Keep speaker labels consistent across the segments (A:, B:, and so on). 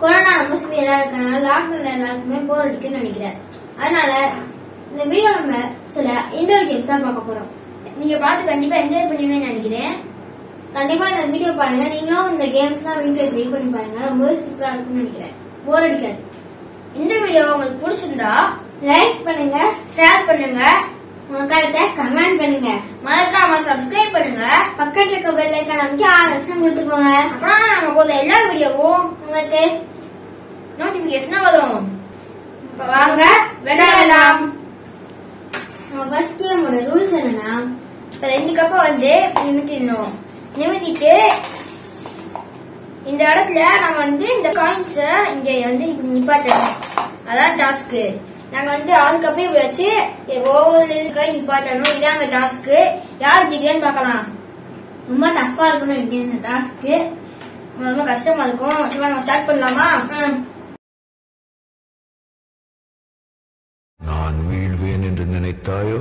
A: Corona ரொம்ப சிவியரா இருக்கனால லாக்டவுன்ல எல்லாருக்குமே போர் அடிக்குன்னு நினைக்கிறேன் அதனால இந்த வீடியோ நம்ம சில இன்டோர் கேம்ஸ் தான் பார்க்க போறோம்
B: நீங்க பார்த்து கண்டிப்பா என்ஜாய் பண்ணுவீங்கன்னு நினைக்கிறேன்
A: கண்டிப்பா இந்த வீடியோ பாருங்க நீங்களும் இந்த கேம்ஸ்லாம் வீட்ல ட்ரை பண்ணி பாருங்க ரொம்பவே சூப்பரா இருக்கும்னு நினைக்கிறேன் போர் அடிக்காது
B: இந்த வீடியோ உங்களுக்கு பிடிச்சிருந்தா
A: லைக் பண்ணுங்க
B: ஷேர் பண்ணுங்க
A: உங்க கருத்தை கமெண்ட் பண்ணுங்க
B: மறக்காம சப்ஸ்கிரைப் பண்ணுங்க
A: பக்கத்துல இருக்க பெல் ஐக்கான் அமைக்க ஆறு நிமிஷம் கொடுத்துக்கோங்க
B: அப்புறம் நாங்க போத எல்லா வீடியோவும்
A: உங்களுக்கு
B: நோட்டிபிகேஷனா வரும் இப்ப வாங்க விளையாடலாம்
A: நம்ம ஃபர்ஸ்ட் கேமோட ரூல்ஸ் என்னன்னா
B: இப்ப ரெண்டு கப்பை வந்து நிமித்திடணும் நிமித்திட்டு இந்த இடத்துல நம்ம வந்து இந்த காயின்ஸ இங்க வந்து இப்படி நிப்பாட்டணும் அதான் டாஸ்க் நாங்க வந்து ஆறு கப்பையும் இப்படி வச்சு ஒவ்வொரு கை நிப்பாட்டணும் இதாங்க டாஸ்க் யார் ஜெயிக்கிறேன்னு பார்க்கலாம்
A: ரொம்ப டஃப்பா இருக்கும்னு நினைக்கிறேன் இந்த டாஸ்க்கு
B: ரொம்ப கஷ்டமா இருக்கும் சும்மா நம்ம ஸ்டார்ட் பண்ணலாமா
C: நான் வீழ்வேன் என்று நினைத்தாயோ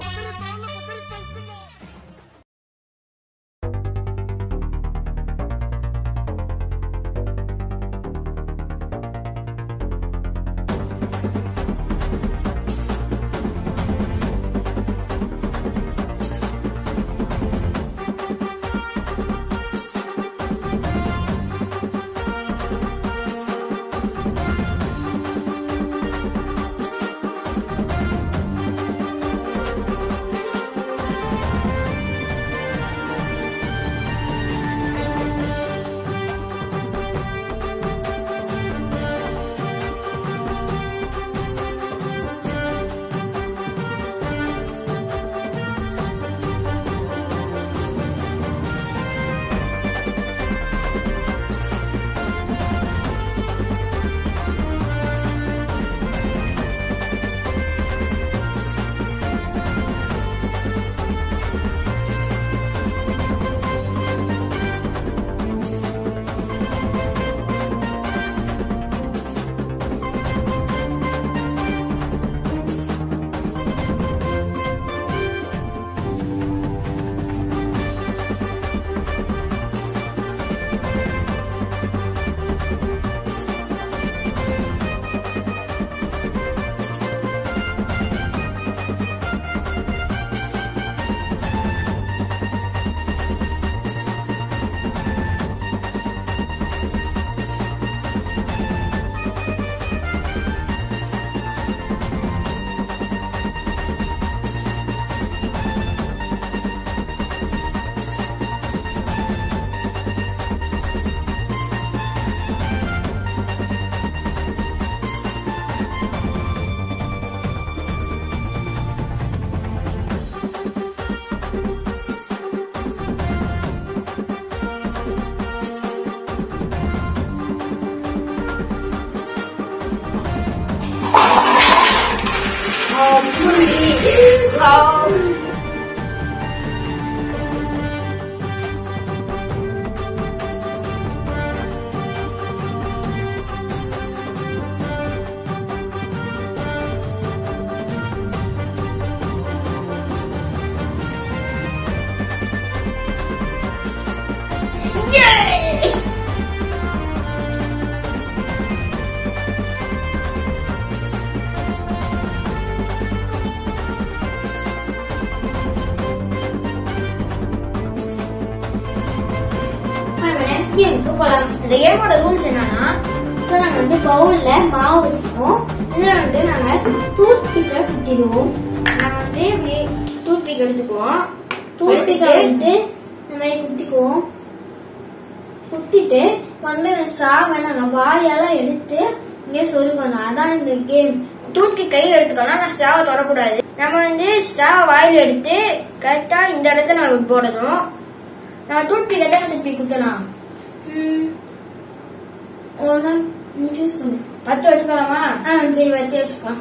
A: நெக்ஸ்ட் கேமுக்கு போலாம்
B: இந்த கேமோட ரூல்ஸ் என்னன்னா
A: இப்போ நாங்க வந்து பவுல்ல மாவு வச்சுப்போம் இதுல வந்து நாங்க டூத் பிக்கை குத்திடுவோம்
B: நம்ம வந்து இப்படி டூத் பிக் எடுத்துக்குவோம்
A: டூத் பிக்கை
B: எடுத்துட்டு
A: வந்து இந்த மாதிரி குத்திக்குவோம் குத்திட்டு வந்து இந்த ஸ்ட்ராவை நாங்க வாயால எடுத்து இங்கே சொல்லுவோம் அதான் இந்த கேம்
B: டூத் பிக் கையில எடுத்துக்கலாம் நான் ஸ்டாவை தொடக்கூடாது நம்ம வந்து ஸ்டாவை வாயில எடுத்து கரெக்டா இந்த இடத்துல நம்ம இப்படி போடணும் நம்ம டூத் பிக் எத்தனை டூத் பிக் குத்தலாம்
A: ஒரு நீ சூஸ் பண்ணு
B: பத்து வச்சுக்கலாமா
A: ஆ சரி வத்தி வச்சுக்கலாம்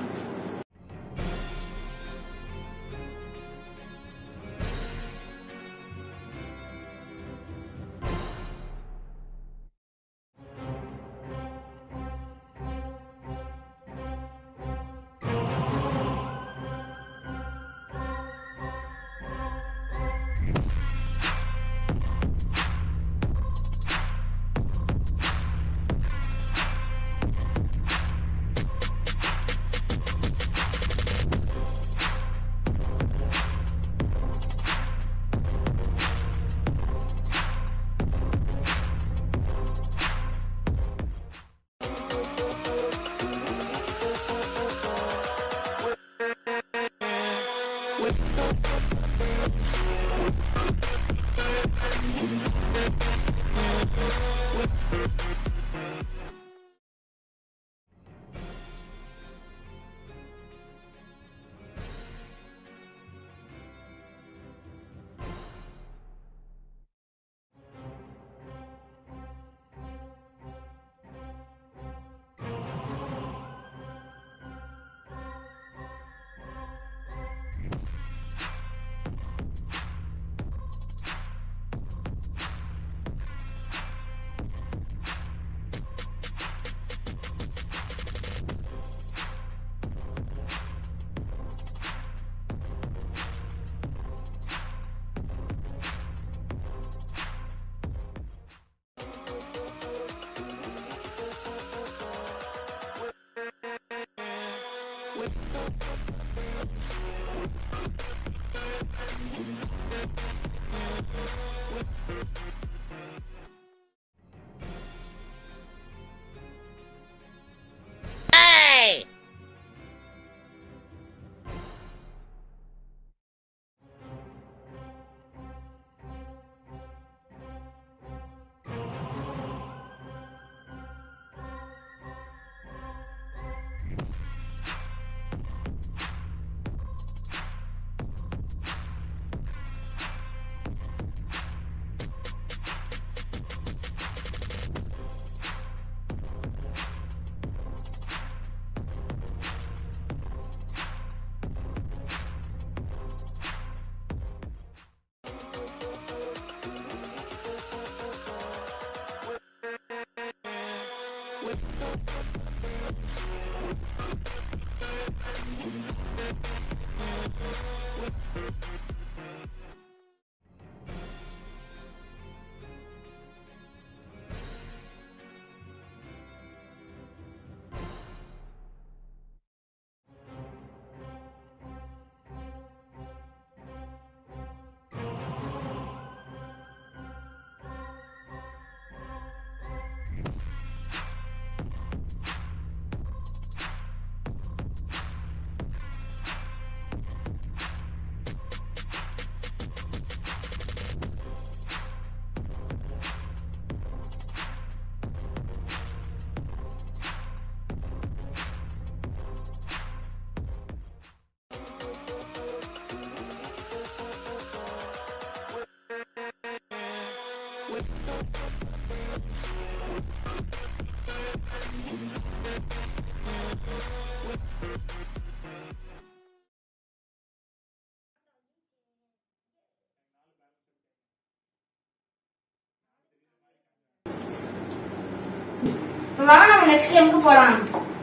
B: வாங்க நம்ம நெக்ஸ்ட் கேமுக்கு போலாம்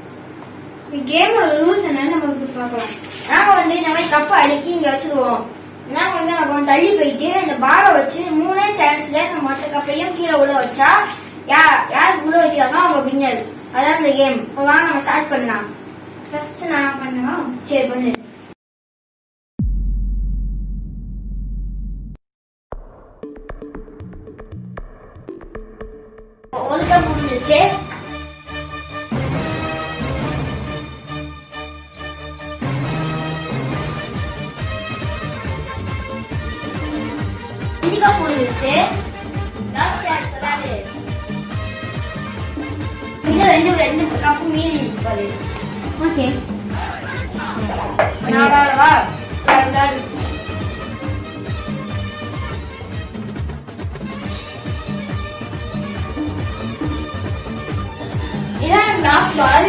A: கேமோட ரூல்ஸ் என்னன்னு நம்ம இப்ப பார்க்கலாம்
B: நாம வந்து இந்த மாதிரி கப்பை அடுக்கி இங்க வச்சுக்குவோம் நாம வந்து நம்ம கொஞ்சம் தள்ளி போயிட்டு இந்த பாலை வச்சு மூணே சான்ஸ்ல நம்ம மொத்த கப்பையும் கீழே உள்ள வச்சா யா யாருக்கு உள்ள வைக்கிறாங்களோ அவங்க வின்னர் அதான் இந்த கேம் இப்போ வாங்க நம்ம ஸ்டார்ட் பண்ணலாம்
A: ஃபர்ஸ்ட் நான் பண்ணவா
B: சரி பண்ணு ஒரு கப் முடிஞ்சிச்சு அஞ்சு கப் முடிஞ்சிச்சு லாஸ்ட் சான்ஸ் அதாவது இன்னும் ரெண்டு ரெண்டு கப்பு மீன் இருக்கு பாரு
A: ஓகே
B: நான் விளையாடவா? விளையாடு. இதான் லாஸ்ட் பால்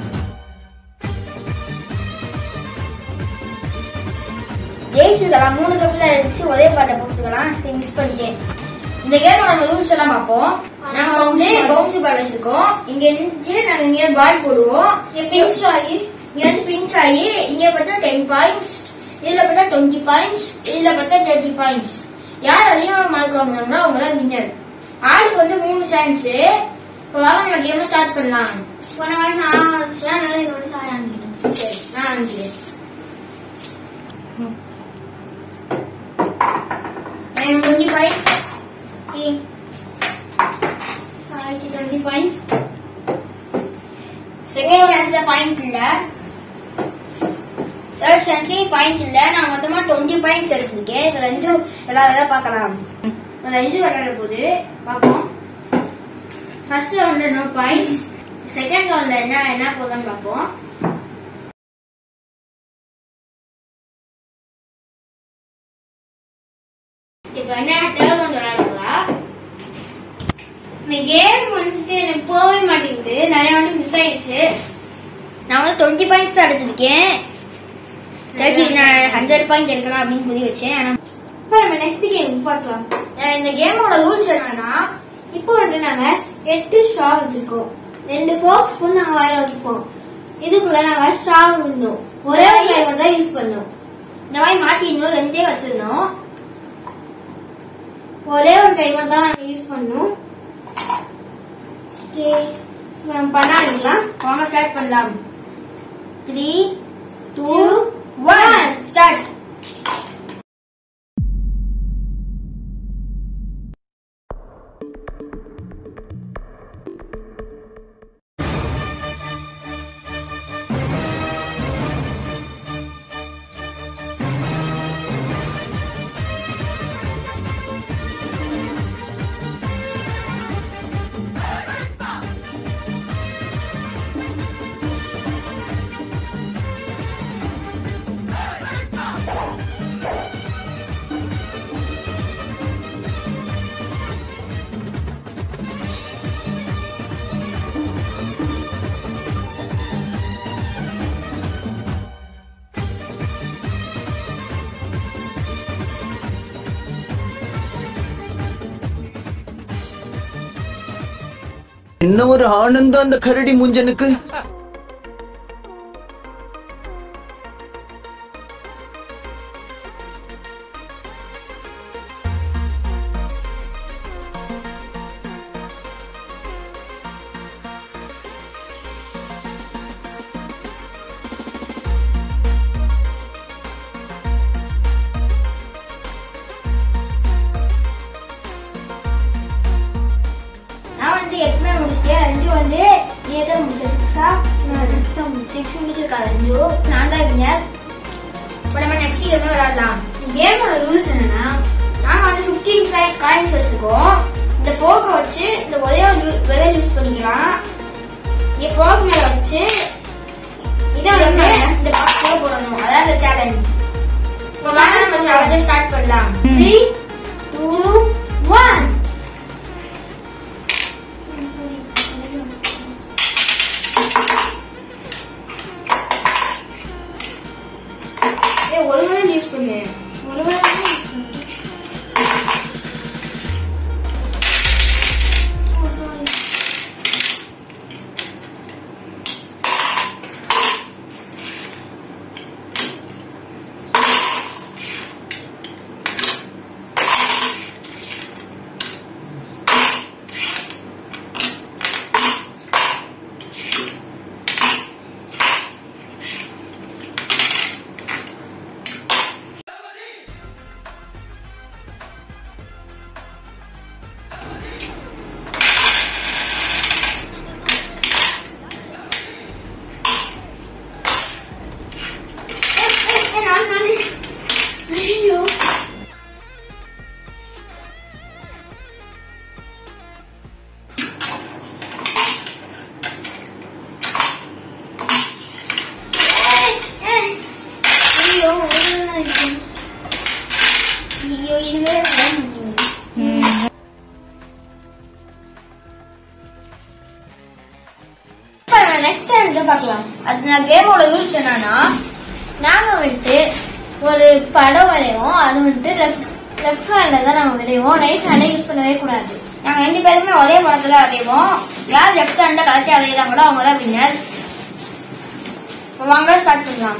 B: ஜெயிச்சிருக்கலாம் மூணு கப்ல இருந்துச்சு ஒரே பாட்டை போட்டுக்கலாம் சரி மிஸ் பண்ணிட்டேன் இந்த கேம் நம்ம ரூல்ஸ் எல்லாம் பார்ப்போம் நாங்க வந்து பவுன்சி பால் வச்சிருக்கோம் இங்க இருந்து நாங்க இங்க பால் போடுவோம்
A: பிஞ்ச் ஆகி
B: இங்க வந்து பிஞ்ச் ஆகி இங்க பார்த்தா டென் பாயிண்ட்ஸ் இதுல பார்த்தா டுவெண்ட்டி பாயிண்ட்ஸ் இதுல பார்த்தா தேர்ட்டி பாயிண்ட்ஸ் யார் அதிகமா மார்க் வாங்குறாங்களோ அவங்க தான் வின்னர் ஆளுக்கு வந்து மூணு சான்ஸ் இப்போ வாங்க நம்ம கேம் ஸ்டார்ட் பண்ணலாம்
A: போன வாரம் நான் ஆரம்பிச்சேன் அதனால என்னோட சாய் ஆரம்பிக்கிறேன்
B: சரி நான் ஆரம்பிக்கிறேன் எனக்கு டுவெண்ட்டி பாயிண்ட்ஸ்
A: ஓகே ஆயிரத்தி டுவெண்ட்டி பாயிண்ட்ஸ்
B: செகண்ட் சான்ஸ்ல பாயிண்ட் இல்ல தேர்ட் சான்ஸ்லயே பாயிண்ட் இல்ல நான் மொத்தமா டுவெண்ட்டி பாயிண்ட்ஸ் எடுத்திருக்கேன் இதுல அஞ்சு எல்லாரும் பார்க்கலாம் இதுல அஞ்சு விளையாட போகுது பார்ப்போம் ஃபர்ஸ்ட் ரவுண்ட்ல நோ பாயிண்ட்ஸ் செகண்ட் ரவுண்ட்ல என்ன என்ன போகுதுன்னு பார்ப்போம் இப்போ என்ன தேர்ட் ரவுண்ட் விளையாடுங்களா
A: இந்த கேம் வந்துட்டு எனக்கு போகவே மாட்டேங்குது நிறைய வாட்டி மிஸ் ஆயிடுச்சு
B: நான் வந்து டுவெண்ட்டி பாயிண்ட்ஸ் தான் எடுத்திருக்கேன் தேர்ட்டி நான் ஹண்ட்ரட் பாயிண்ட் எடுக்கலாம் அப்படின்னு சொல்லி வச்சேன் ஆனா
A: இப்போ நம்ம நெக்ஸ்ட் கேம் பார்க்கலாம்
B: அஹ் இந்த கேமோட ரூல்ஸ் என்னன்னா
A: இப்போ வந்து நாங்க எட்டு ஸ்ட்ரா வச்சிருக்கோம் ரெண்டு ஃபோக் ஸ்பூன் நாங்க வாயில வச்சுப்போம் இதுக்குள்ள நாங்க ஸ்ட்ரா விடணும் ஒரே ஒரு கை மட்டும் தான் யூஸ் பண்ணணும்
B: இந்த மாதிரி மாட்டி இன்னும் ரெண்டே வச்சிடணும்
A: ஒரே ஒரு கை மட்டும் தான் நாங்க யூஸ் பண்ணணும் ஓகே இப்போ நம்ம பண்ண ஆரம்பிக்கலாம்
B: வாங்க ஸ்டார்ட் பண்ணலாம் த்ரீ டூ ஒன் ஸ்டார்ட்
D: என்ன ஒரு ஆனந்தம் அந்த கரடி முஞ்சனுக்கு
B: நான் வந்து எட்டுமே முடிச்சிட்டேன் அஞ்சு வந்து நீ எத்தனை முடிச்ச சிக்ஸா நான் சிக்ஸ் தான் சிக்ஸ் முடிச்சிருக்கா அஞ்சு நான் தான் வினர் இப்போ நம்ம நெக்ஸ்ட் கேமே விளையாடலாம்
A: கேமோட ரூல்ஸ் என்னன்னா
B: நாங்க வந்து ஃபிஃப்டீன் காயின்ஸ் வச்சிருக்கோம் இந்த ஃபோக்கை வச்சு இந்த ஒரே ஒரு யூ- விரல் யூஸ் பண்ணிக்கலாம் இங்க ஃபோக் மேல வச்சு இதை வந்து இந்த பாக்ஸ்ல போடணும் அதான் இந்த சேலஞ்ச் இப்போ வாங்க நம்ம சேலஞ்சை ஸ்டார்ட் பண்ணலாம்
A: த்ரீ டூ ஒன்
B: ஏய், ஒரு விரல் யூஸ் பண்ணு
A: ஒரு வேளை Oh, sorry.
B: ஏய், ஏய், ஏய், நான் நானே
A: ஐயோ
B: ஏய், ஏய்.
A: ஐயோ ஒரு வேளை இருக்கு.
B: ஐயோ இதுவே வர மாட்டேங்குது இப்போ நம்ம நெக்ஸ்ட் இதை பார்க்கலாம் அது நான் கேமோட ரூல்ஸ் என்னன்னா
A: நாங்க வந்துட்டு ஒரு படம் வரைவோம் அது வந்துட்டு லெஃப்ட் லெஃப்ட் ஹேண்ட்ல தான் நாங்க வரைவோம் ரைட் ஹேண்டை யூஸ் பண்ணவே கூடாது
B: நாங்க ரெண்டு பேருமே ஒரே படத்துல அதைவோம் யார் லெஃப்ட் ஹேண்ட கரெக்டா அதையிறாங்களோ அவங்க தான் வின்னர் வாங்க ஸ்டார்ட் பண்ணலாம்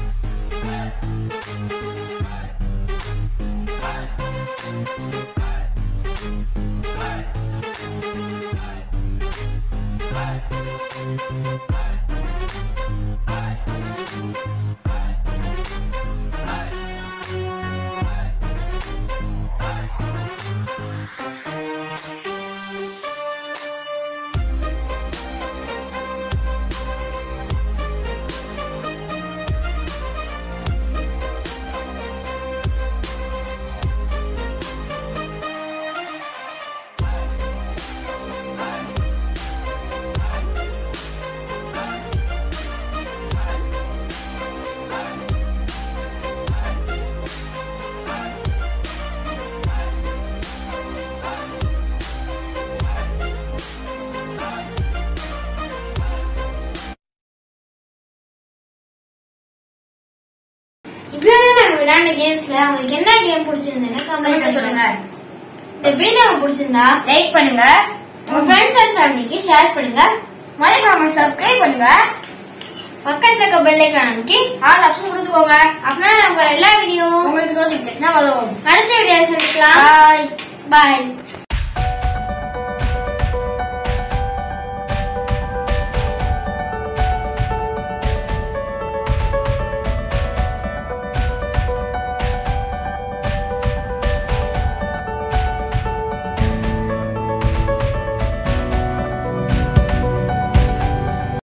A: இவ்வளவு நாங்க விளையாண்ட கேம்ஸ்ல உங்களுக்கு என்ன கேம் பிடிச்சிருந்தேன்னு
B: கமெண்ட்ல
A: கமெண்ட்
B: சொல்லுங்க
A: இந்த வீடியோ உங்களுக்கு பிடிச்சிருந்தா
B: லைக் பண்ணுங்க
A: உங்க ஃப்ரெண்ட்ஸ் அண்ட் ஃபேமிலிக்கு ஷேர் பண்ணுங்க
B: மறக்காம சப்ஸ்கிரைப் பண்ணுங்க
A: பக்கத்துல இருக்க பெல் ஐக்கான் அமைக்கி
B: ஆல் ஆப்ஷன் கொடுத்துக்கோங்க
A: அப்படின்னா நம்ம எல்லா வீடியோவும்
B: உங்களுக்கு நோட்டிபிகேஷனா வரும்
A: அடுத்த வீடியோ சந்திக்கலாம்
B: பாய்
A: பாய்